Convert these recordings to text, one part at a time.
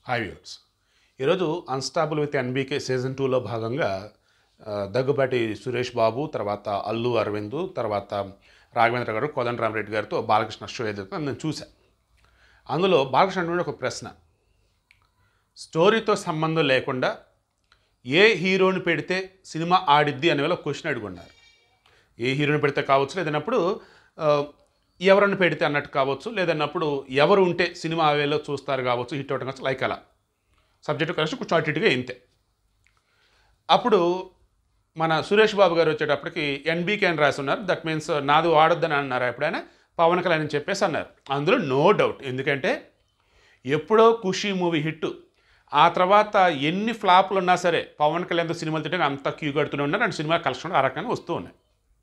hi viewers ఈరోజు unstoppable with NBK season టూలో భాగంగా ఆ, దగ్గుబాటి సురేష్ బాబు తర్వాత అల్లు అరవింద్ తర్వాత రాఘవేంద్ర గారు కోదండరామరెడ్డి గారితో బాలకృష్ణ షో ఏదైతే నేను చూశాను అందులో బాలకృష్ణ అటువంటి ఒక ప్రశ్న స్టోరీతో సంబంధం లేకుండా ఏ హీరోని పెడితే సినిమా ఆడిద్ది అనే వేళ క్వశ్చన్ అడుగున్నారు ఏ హీరోని పెడితే కావచ్చు లేదన్నప్పుడు ఆ, ఎవరిని పెడితే అన్నట్టు కావచ్చు లేదన్నప్పుడు ఎవరు ఉంటే సినిమా ఆ వేలో చూస్తారు కావచ్చు హిట్ అవటం కావచ్చు లైక్ అలా సబ్జెక్టు కలిసి కొంచెం అటు ఇటుగా ఇంతే అప్పుడు మన సురేష్ బాబు గారు వచ్చేటప్పటికి ఎన్బీకే అని రాసి ఉన్నారు దట్ మీన్స్ నాది వాడొద్దని అన్నారు ఎప్పుడైనా పవన్ కళ్యాణ్ అని చెప్పేసి అన్నారు అందులో నో డౌట్ ఎందుకంటే ఎప్పుడో ఖుషి మూవీ హిట్ ఆ తర్వాత ఎన్ని ఫ్లాప్లు ఉన్నా సరే పవన్ కళ్యాణ్తో సినిమాలు తింటే అంత క్యూ కడుతూనే ఉన్నారు అండ్ సినిమా కలెక్షన్ ఆ రకంగా వస్తూ ఉన్నాయి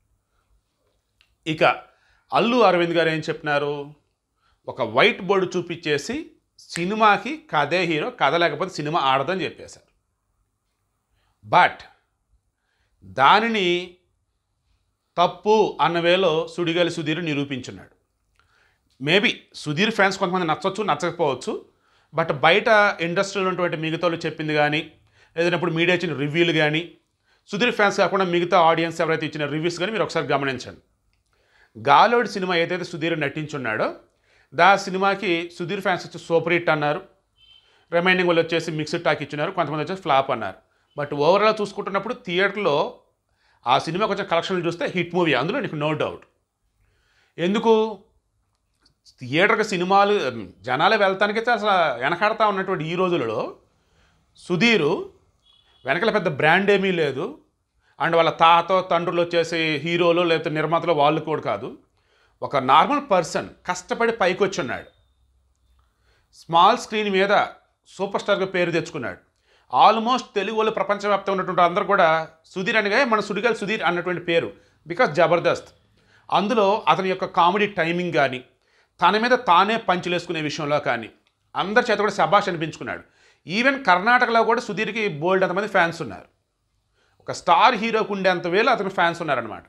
ఇక అల్లు అరవింద్ గారు ఏం చెప్పినారు ఒక వైట్ బోర్డు చూపించేసి సినిమాకి కథే హీరో కథ లేకపోతే సినిమా ఆడదని చెప్పేశారు బట్ దానిని తప్పు అన్న వేలో సుడిగాలి సుధీర్ నిరూపించున్నాడు మేబీ సుధీర్ ఫ్యాన్స్ కొంతమంది నచ్చవచ్చు నచ్చకపోవచ్చు బట్ బయట ఇండస్ట్రీలో ఉన్నటువంటి మిగతా వాళ్ళు చెప్పింది కానీ లేదంటే ఇప్పుడు మీడియా ఇచ్చిన రివ్యూలు కానీ సుధీర్ ఫ్యాన్స్ కాకుండా మిగతా ఆడియన్స్ ఎవరైతే ఇచ్చిన రివ్యూస్ కానీ మీరు ఒకసారి గమనించండి గాలోడి సినిమా ఏదైతే సుధీర్ నటించున్నాడో దా సినిమాకి సుధీర్ ఫ్యాన్స్ వచ్చి సూపర్ హిట్ అన్నారు రిమైనింగ్ వాళ్ళు వచ్చేసి మిక్స్డ్ టాక్ ఇచ్చినారు కొంతమంది వచ్చేసి ఫ్లాప్ అన్నారు బట్ ఓవరాల్ చూసుకుంటున్నప్పుడు థియేటర్లో ఆ సినిమా కొంచెం కలెక్షన్లు చూస్తే హిట్ మూవీ అందులో నీకు నో డౌట్ ఎందుకు థియేటర్కి సినిమాలు జనాలు వెళ్తానికైతే అసలు వెనకాడుతూ ఉన్నటువంటి ఈ రోజులలో సుధీరు వెనకల పెద్ద బ్రాండ్ ఏమీ లేదు అండ్ వాళ్ళ తాత తండ్రులు వచ్చేసి హీరోలు లేకపోతే నిర్మాతలు వాళ్ళు కూడా కాదు ఒక నార్మల్ పర్సన్ కష్టపడి పైకి వచ్చి ఉన్నాడు స్మాల్ స్క్రీన్ మీద సూపర్ స్టార్గా పేరు తెచ్చుకున్నాడు ఆల్మోస్ట్ తెలుగు వాళ్ళు ప్రపంచవ్యాప్తంగా ఉన్నటువంటి అందరూ కూడా సుధీర్ అనగా మన సుడిగాలి సుధీర్ అన్నటువంటి పేరు బికాస్ జబర్దస్త్ అందులో అతని యొక్క కామెడీ టైమింగ్ కానీ తన మీద తానే పంచులేసుకునే విషయంలో కానీ అందరి చేత కూడా శబాష్ అనిపించుకున్నాడు ఈవెన్ కర్ణాటకలో కూడా సుధీర్కి బోల్డ్ అంతమంది ఫ్యాన్స్ ఉన్నారు ఒక స్టార్ హీరోకు ఉండేంత వేలు అతని ఫ్యాన్స్ ఉన్నారనమాట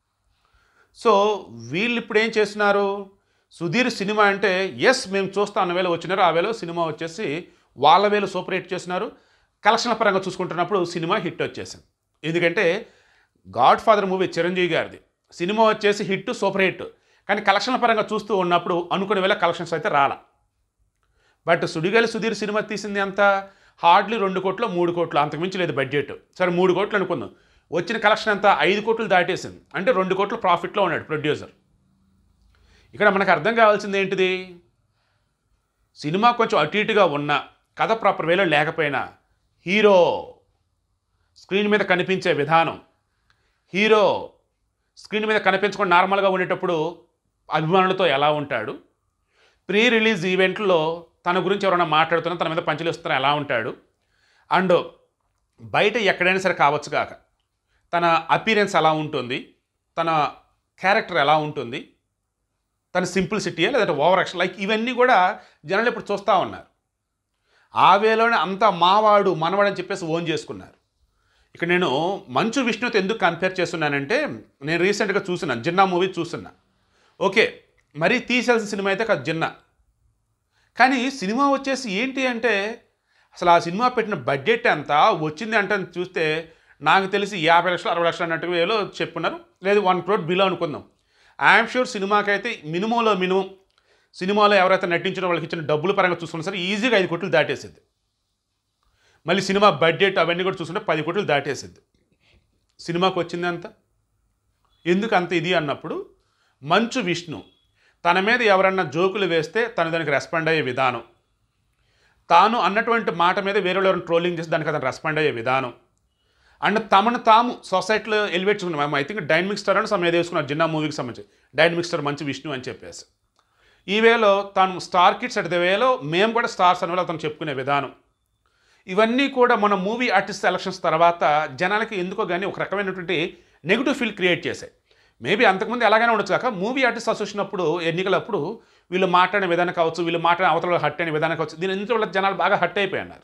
సో వీళ్ళు ఇప్పుడు ఏం చేస్తున్నారు సుధీర్ సినిమా అంటే ఎస్ మేము చూస్తాం అన్న వేళ వచ్చినారు ఆ వేళ సినిమా వచ్చేసి వాళ్ళ వేలు సూపర్ హిట్ చేసినారు కలెక్షన్ల పరంగా చూసుకుంటున్నప్పుడు సినిమా హిట్ వచ్చేసింది ఎందుకంటే గాడ్ ఫాదర్ మూవీ చిరంజీవి గారిది సినిమా వచ్చేసి హిట్ సూపర్ హిట్ కానీ కలెక్షన్ల పరంగా చూస్తూ ఉన్నప్పుడు అనుకునే వేళ కలెక్షన్స్ అయితే రాలా బట్ సుడిగాలి సుధీర్ సినిమా తీసింది అంత హార్డ్లీ రెండు కోట్లు మూడు కోట్లు అంతకుమించి లేదు బడ్జెట్ సరే మూడు కోట్లు అనుకుందాం వచ్చిన కలెక్షన్ అంతా ఐదు కోట్లు దాటేసింది అంటే రెండు కోట్లు ప్రాఫిట్లో ఉన్నాడు ప్రొడ్యూసర్ ఇక్కడ మనకు అర్థం కావాల్సింది ఏంటిది సినిమా కొంచెం అటు ఇటుగా ఉన్న కథ ప్రాపర్ వేలో లేకపోయినా హీరో స్క్రీన్ మీద కనిపించే విధానం హీరో స్క్రీన్ మీద కనిపించకుండా నార్మల్గా ఉండేటప్పుడు అభిమానులతో ఎలా ఉంటాడు ప్రీ రిలీజ్ ఈవెంట్లో తన గురించి ఎవరైనా మాట్లాడుతున్నా తన మీద పంచులు ఇస్తున్నా ఎలా ఉంటాడు అండ్ బయట ఎక్కడైనా సరే కావచ్చు కాక తన అపీరెన్స్ ఎలా ఉంటుంది తన క్యారెక్టర్ ఎలా ఉంటుంది తన సింప్లిసిటీయా లేదంటే ఓవర్ యాక్షన్ లైక్ ఇవన్నీ కూడా జనాలు ఇప్పుడు చూస్తూ ఉన్నారు ఆ వేలోనే అంతా మావాడు మనవాడు అని చెప్పేసి ఓన్ చేసుకున్నారు ఇక్కడ నేను మంచు విష్ణుతో ఎందుకు కంపేర్ చేస్తున్నానంటే నేను రీసెంట్గా చూస్తున్నాను జిన్నా మూవీ చూస్తున్నా ఓకే మరీ తీసేయాల్సిన సినిమా అయితే కాదు జిన్నా కానీ సినిమా వచ్చేసి ఏంటి అంటే అసలు ఆ సినిమా పెట్టిన బడ్జెట్ ఎంత వచ్చింది అంటే చూస్తే నాకు తెలిసి యాభై లక్షలు అరవై లక్షలు అన్నట్టుగా వేలో చెప్పున్నారు లేదు వన్ క్రోడ్ బిలో అనుకుందాం ఐఎమ్ షూర్ సినిమాకైతే మినిమంలో మినిమం సినిమాలో ఎవరైతే నటించిన వాళ్ళకి ఇచ్చిన డబ్బుల పరంగా చూసుకున్నా సరే ఈజీగా ఐదు కోట్లు దాటేసింది మళ్ళీ సినిమా బడ్జెట్ అవన్నీ కూడా చూసుకుంటే పది కోట్లు దాటేసింది సినిమాకి వచ్చింది అంత ఎందుకు అంత ఇది అన్నప్పుడు మంచు విష్ణు తన మీద ఎవరన్నా జోకులు వేస్తే తను దానికి రెస్పాండ్ అయ్యే విధానం తాను అన్నటువంటి మాట మీద వేరే వాళ్ళు ఎవరైనా ట్రోలింగ్ చేసి దానికి అతను రెస్పాండ్ అయ్యే విధానం అండ్ తమను తాము సొసైటీలో ఎలివేట్ చేసుకున్నాం ఐ థింక్ డైనమిక్ స్టార్ అని సమయం వేసుకున్నారు జిన్నా మూవీకి సంబంధించి డైనమిక్ స్టార్ మంచి విష్ణు అని చెప్పేసి ఈ వేలో తాను స్టార్ కిడ్స్ అట్ ద వేలో మేము కూడా స్టార్స్ అని వేళ అతను చెప్పుకునే విధానం ఇవన్నీ కూడా మన మూవీ ఆర్టిస్ట్ ఎలక్షన్స్ తర్వాత జనాలకి ఎందుకో కానీ ఒక రకమైనటువంటి నెగిటివ్ ఫీల్ క్రియేట్ చేశాయి మేబీ అంతకుముందు ఎలాగైనా ఉండొచ్చు కాక మూవీ ఆర్టిస్ట్ అసోసియేషన్ అప్పుడు ఎన్నికలప్పుడు వీళ్ళు మాట్లాడిన విధానం కావచ్చు వీళ్ళు మాట్లాడిన అవతల హట్ అయిన విధానం కావచ్చు దీని ఎందుకు వల్ల జనాలు బాగా హట్ అయిపోయినారు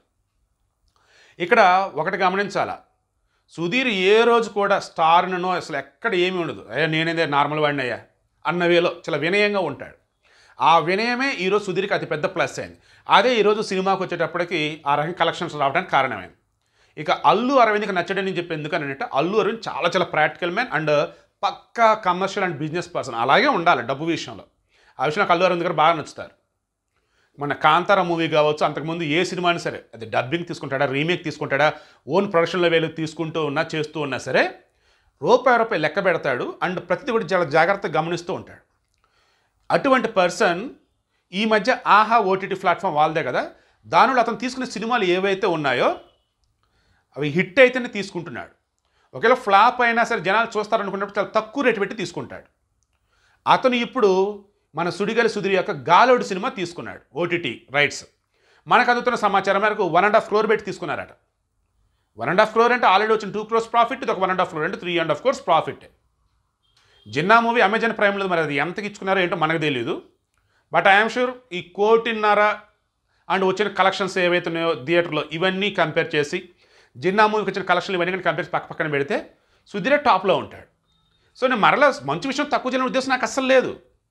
ఇక్కడ ఒకటి గమనించాలా సుధీర్ ఏ రోజు కూడా స్టార్నో అసలు ఎక్కడ ఏమీ ఉండదు అయ్యా నేనేదే నార్మల్ వాడిని అయ్యా అన్న వేలో చాలా వినయంగా ఉంటాడు ఆ వినయమే ఈరోజు సుధీర్కి అతి పెద్ద ప్లస్ అయింది అదే ఈరోజు సినిమాకి వచ్చేటప్పటికి ఆ రకం కలెక్షన్స్ రావడానికి కారణమైంది ఇక అల్లు అరవింద్కి నచ్చడని చెప్పి ఎందుకనంటే అల్లు అరవింద్ చాలా చాలా ప్రాక్టికల్ మ్యాన్ అండ్ పక్కా కమర్షియల్ అండ్ బిజినెస్ పర్సన్ అలాగే ఉండాలి డబ్బు విషయంలో ఆ విషయం నాకు అల్లు అరవింద్ గారు బాగా నచ్చుతారు మన కాంతార మూవీ కావచ్చు అంతకుముందు ఏ సినిమా అయినా సరే అది డబ్బింగ్ తీసుకుంటాడా రీమేక్ తీసుకుంటాడా ఓన్ ప్రొడక్షన్లో వేలు తీసుకుంటూ ఉన్నా చేస్తూ ఉన్నా సరే రూపాయి రూపాయి లెక్క పెడతాడు అండ్ ప్రతిదీ కూడా చాలా జాగ్రత్తగా గమనిస్తూ ఉంటాడు అటువంటి పర్సన్ ఈ మధ్య ఆహా ఓటీటీ ప్లాట్ఫామ్ వాళ్ళదే కదా దానిలో అతను తీసుకునే సినిమాలు ఏవైతే ఉన్నాయో అవి హిట్ అయితేనే తీసుకుంటున్నాడు ఒకవేళ ఫ్లాప్ అయినా సరే జనాలు చూస్తారనుకున్నప్పుడు చాలా తక్కువ రేటు పెట్టి తీసుకుంటాడు అతను ఇప్పుడు మన సుడిగలి సుధీర్ యొక్క గాలోడు సినిమా తీసుకున్నాడు ఓటీటీ రైట్స్ మనకు అందుతున్న సమాచారం మేరకు వన్ అండ్ హాఫ్ క్రోర్ పెట్టి తీసుకున్నారట వన్ అండ్ హాఫ్ క్రోర్ అంటే ఆల్రెడీ వచ్చిన టూ క్రోర్స్ ప్రాఫిట్ ఇది ఒక వన్ అండ్ హాఫ్ క్రోర్ అంటే three and half crores profit Ginna movie Amazon ప్రైమ్లో మరి అది ఎంతకి ఇచ్చుకున్నారో ఏంటో మనకు తెలియదు బట్ ఐఎమ్ షూర్ ఈ కోటిన్నర అండ్ వచ్చిన కలెక్షన్స్ ఏవైతే ఉన్నాయో థియేటర్లో ఇవన్నీ కంపేర్ చేసి జిన్నా మూవీకి వచ్చిన కలెక్షన్లు ఇవన్నీ కానీ కంపేర్ పక్క పక్కన పెడితే సుధీరే టాప్లో ఉంటాడు సో నేను మరలా మంచి విషయం తక్కువ చేయడం ఉద్దేశం నాకు అస్సలు లేదు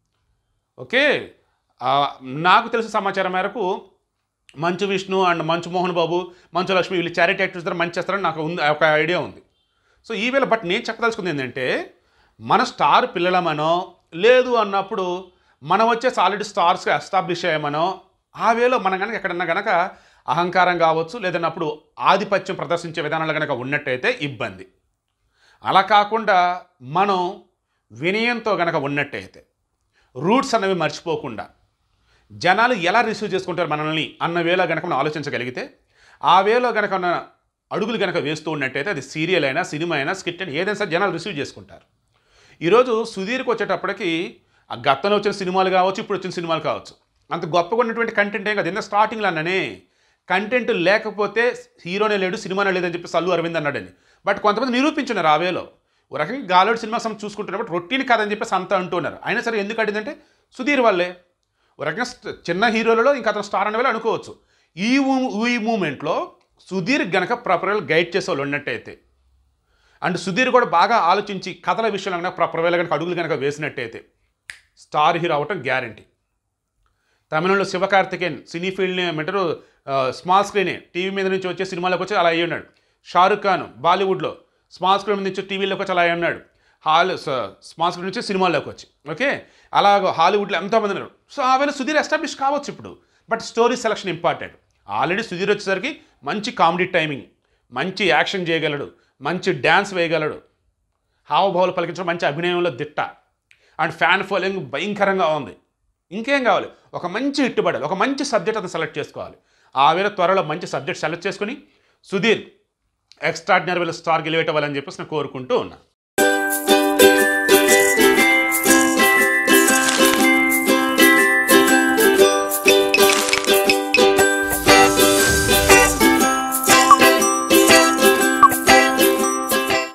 ఓకే ఆ, నాకు తెలిసిన సమాచారం మేరకు మంచు విష్ణు అండ్ మంచు మోహన్ బాబు మంచు లక్ష్మి వీళ్ళు చారిటీ యాక్టర్స్ ద్వారా మంచి చేస్తారని నాకు ఉంది ఒక ఐడియా ఉంది సో ఈవేళ బట్ నేను చెప్పదలుచుకుంది ఏంటంటే మన స్టార్ పిల్లలమనో లేదు అన్నప్పుడు మనం వచ్చేసి ఆల్రెడీ స్టార్స్గా ఎస్టాబ్లిష్ అయ్యామనో ఆ వేలో మనం కనుక ఎక్కడన్నా కనుక అహంకారం కావచ్చు లేదన్నప్పుడు ఆధిపత్యం ప్రదర్శించే విధానాలు కనుక ఉన్నట్టయితే ఇబ్బంది అలా కాకుండా మనం వినయంతో గనక ఉన్నట్టయితే రూట్స్ అనేవి మర్చిపోకుండా జనాలు ఎలా రిసీవ్ చేసుకుంటారు మనల్ని అన్న వేలో గనక మనం ఆలోచించగలిగితే ఆ వేలో గనక ఉన్న అడుగులు గనక వేస్తూ ఉన్నట్టయితే అది సీరియల్ అయినా సినిమా అయినా స్కిట్ అయినా ఏదైనా సరే జనాలు రిసీవ్ చేసుకుంటారు ఈరోజు సుధీర్కి వచ్చేటప్పటికి ఆ గతంలో వచ్చిన సినిమాలు కావచ్చు ఇప్పుడు వచ్చిన సినిమాలు కావచ్చు అంత గొప్పగా ఉన్నటువంటి కంటెంట్ ఏం కాదు ఎందుకంటే స్టార్టింగ్లో అన్ననే కంటెంట్ లేకపోతే హీరోనే లేడు సినిమానే లేదని చెప్పి సల్లు అరవింద్ అన్నాడని బట్ కొంతమంది నిరూపించున్నారు ఆ వేలో ఓ రకంగా గాలోడి సినిమా సమ్ చూసుకుంటున్నప్పుడు రొటీన్ కాదని చెప్పేసి అంతా అంటున్నారు అయినా సరే ఎందుకు అడిగిందంటే సుధీర్ వాళ్ళే ఓ రకంగా స్ట్- చిన్న హీరోలలో ఇంకా అతను స్టార్ అనే వేళ అనుకోవచ్చు ఈ ఊ- ఈ మూమెంట్లో సుధీర్ గనక ప్రాపర్గా గైడ్ చేసే వాళ్ళు ఉన్నట్టయితే అండ్ సుధీర్ కూడా బాగా ఆలోచించి కథల విషయంలో కనుక ప్రాపర్ వేళ కనుక అడుగులు కనుక వేసినట్టయితే స్టార్ హీరో అవటం గ్యారంటీ తమిళంలో శివకార్తికేయన్ సినీ ఫీల్డ్ని ఏమంటారు ఆ, స్మాల్ స్క్రీనే టీవీ మీద నుంచి వచ్చే సినిమాలోకి వచ్చి అలా అయ్యి ఉన్నాడు షారుఖ్ ఖాన్ బాలీవుడ్లో స్మాల్ స్క్రీన్ మీద నుంచి టీవీలోకి వచ్చి అలా అయ్యి ఉన్నాడు హాల్ స- స్మాల్ స్క్రీన్ నుంచి సినిమాల్లోకి వచ్చి ఓకే అలాగ హాలీవుడ్లో ఎంతోమంది ఉన్నారు సో ఆ వేళ సుధీర్ ఎస్టాబ్లిష్ కావచ్చు ఇప్పుడు but story selection important already Sudheer వచ్చేసరికి మంచి కామెడీ టైమింగ్ మంచి యాక్షన్ చేయగలడు మంచి డ్యాన్స్ వేయగలడు హావభావాలు పలికించడం మంచి అభినయంలో దిట్ట అండ్ ఫ్యాన్ ఫాలోయింగ్ భయంకరంగా ఉంది ఇంకేం కావాలి ఒక మంచి ఇట్టుబడాలి ఒక మంచి సబ్జెక్ట్ అతను సెలెక్ట్ చేసుకోవాలి ఆ వేళ త్వరలో మంచి సబ్జెక్ట్ సెలెక్ట్ చేసుకుని సుధీర్ ఎక్స్ట్రాడినరీ వేళ స్టార్ గెలివేట్ అవ్వాలని చెప్పేసి నేను కోరుకుంటూ ఉన్నాను